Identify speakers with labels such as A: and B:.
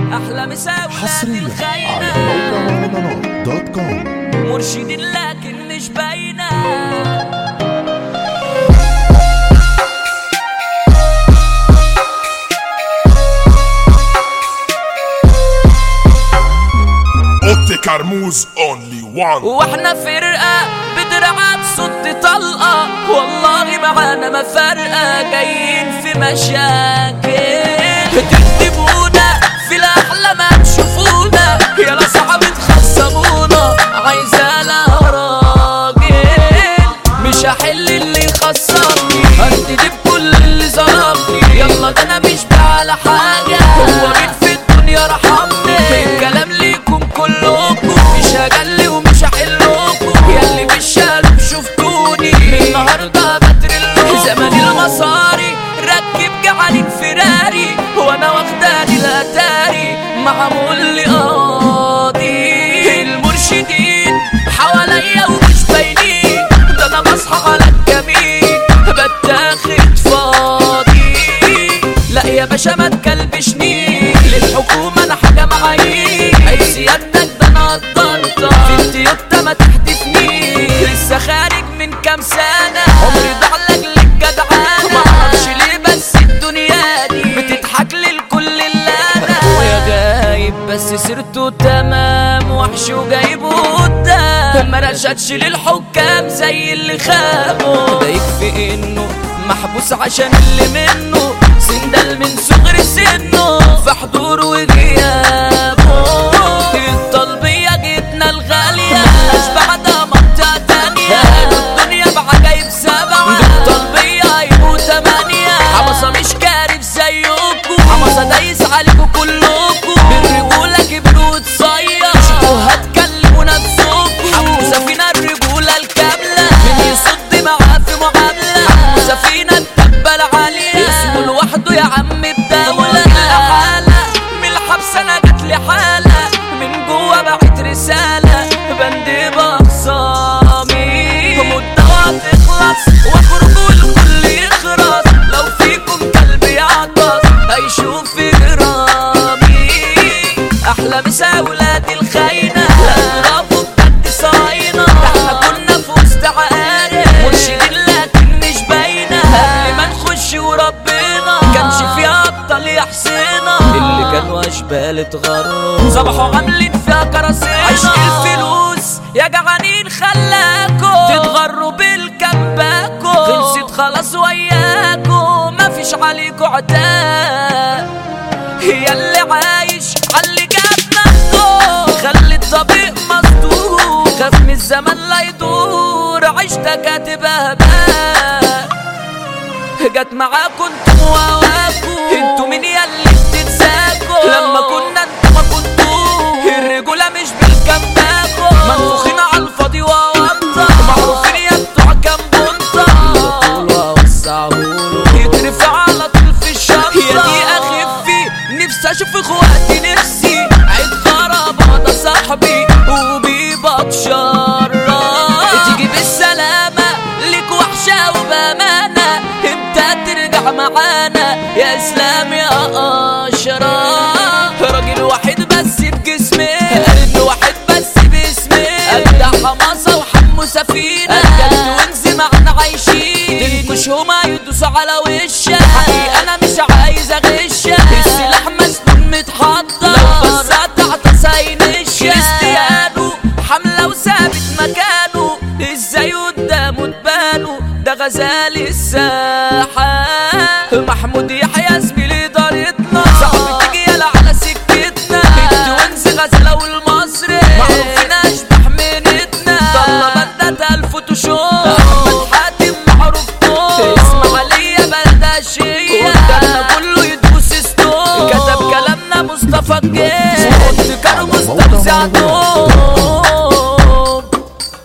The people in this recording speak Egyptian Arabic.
A: احلى مساوي
B: حصريا على موقع مهرجانات دوت كوم
A: مرشدين لكن مش باينه
C: اوتي كرموز اونلي وان
A: واحنا فرقة بدرعات صد طلقة والله معانا ما فارقة جايين في مشاكل تكتبونا في الأحلام تشوفونا يا صعب تخصمونا عايزة لها راجل مش هحل اللي يخسرني هدي بكل اللي ظلمني يلا ده انا مش على حاجة هو مين في الدنيا رحمني الكلام ليكم كلكم مش هجلي ومش هحلكم ياللي مش شالوا شفتوني النهارده بترلكم زمان المصاري ركب جعل فراري وانا واخداني الاتاري معمول لي قاضي المرشدين حواليا ومش باينين ده انا بصحى على الجميل بتاخد فاضي لا يا باشا ما تكلبشني للحكومة انا حاجة معايير عيب سيادتك ده انا قدرت في التيوتا ما تحدفني لسه خارج من كام سنة عمري ضاع لاجلك جدعانة ما اعرفش ليه بس الدنيا دي بتضحك لي الكل اللي انا ويا غايب بس سيرته تمام وحش وجايبه قدام ما رشدش للحكام زي اللي خابوا ده يكفي انه محبوس عشان اللي منه سندل من صغر سنه في حضور وغيابه الطلبية جبنا الغالية ملناش بعدها منطقة تانية الدنيا بعجايب سبعة الطلبية هيبقوا تمانية حمصة مش كارف زيكم حمصة دايس عليكم كلكم بالرجولة كبروا وتصير شفتوا هتكلموا نفسكم حموسة فينا الرجولة الكاملة مين يصد معاه في معاملة حموسة فينا الدبة العالية اسمه لوحده يا عم الدولة حالة من الحبس انا جات لي حالة من جوا بعت رسالة بند بخصامي مدة وهتخلص واخرج والكل يخرس لو فيكم كلب يعطس هيشوف جرامي احلى مسا ولاد الخاينة لا تضربوا بجد صاينة ده احنا كنا في وسط عقارب مرشدين لكن مش باينة قبل ما نخش وربنا كانش فيها ابطال يا حسينا اللي كانوا اشبال اتغروا صبحوا عاملين فيها كراسينا عشق الفلوس يا جعانين خلاكوا تتغروا بالكباكو خلصت خلاص وياكو مفيش عليكوا عتاب هي اللي عايش عاللي جاب نفسه خلي الطبيب مصدور خاف من الزمن لا يدور عشتك هتبقى هباء جت معاكم انتم وهواكم انتوا مين ياللي بتتساكوا لما كنا انتوا ما كنتوا الرجولة مش بالكماكو منفوخين على الفاضي وونطة معروفين يا بتوع كام بنطة يترفع على طول في الشنطة يا دي اخفي نفسي اشوف اخواتي نفسي عيد غرابة ده صاحبي وبيبطشرة تيجي بالسلامة ليك وحشة وبأمانة امتى ترجع معانا يا اسلام يا اشرف راجل واحد بس بجسمي قلب واحد بس باسمي ابدع حماسة وحمو سفينة اكلت ونزي معنا عايشين تنكش هما يدوسوا على وشك حقيقة انا مش عايز اغشك السلاح مسنون متحضر لو بس هتعطس هينشك كريستيانو حملة وثابت مكانه ازاي قدامه تبانه ده غزال الساحة محمود يحيى زميلي دارتنا صاحبي تيجي يلا على سكتنا التوينز غزالة والمصري معروفين اشبح منتنا ضل بدة الفوتوشوب احمد حاتم معروف طول اسمع ليا بلد اشياء